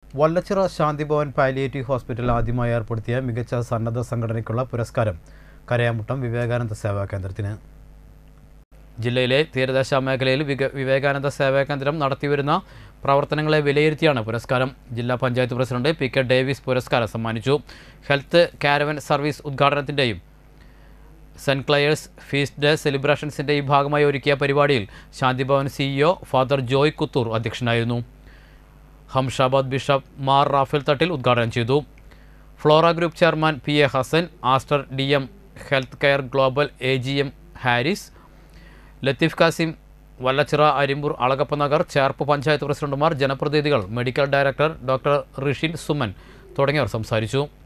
Vallachira Shanti Bhavan palliative hospital ആദ്യമായി ഏർപ്പെടുത്തിയ മികച്ച സന്നദ്ധ സംഘടനയ്ക്കുള്ള പുരസ്കാരം കരയാമുട്ടം വിവേകാനന്ദ സേവാ കേന്ദ്രത്തിന് ജില്ലയിലെ തീരദേശ മേഖലയിൽ വിക വിവേകാനന്ദ സേവാ കേന്ദ്രം നടത്തിവരുന്ന പ്രവർത്തനങ്ങളെ വിലയിരുത്തിയാണ് പുരസ്കാരം ജില്ലാ panchayat president P K Davis പുരസ്കാരം സമ്മാനിച്ചു ഹെൽത്ത് കാരവൻ സർവീസ് ഉദ്ഘാടനത്തിൻ്റെയും സെൻറ്റ് ക്ലയേഴ്സ് ഫീസ്റ്റ് ഡേ സെലിബ്രേഷൻസിൻ്റെയും ഭാഗമായി ഒരുക്കിയ പരിപാടിയിൽ Shanthibhavan CEO father Joy Kuthur അധ്യക്ഷനായിരുന്നു ഹംഷാബാദ് ബിഷപ്പ് മാർ റാഫേൽ തട്ടിൽ ഉദ്ഘാടനം ചെയ്തു Flora group chairman P A Hassan Aster D M health care global A G M Haris Latheef Kasim Vallachira Arimbur Alakappa Nagar Cherpu panchayat പ്രസിഡന്റുമാർ ജനപ്രതിനിധികൾ medical director doctor Rishin Suman തുടങ്ങിയവർ സംസാരിച്ചു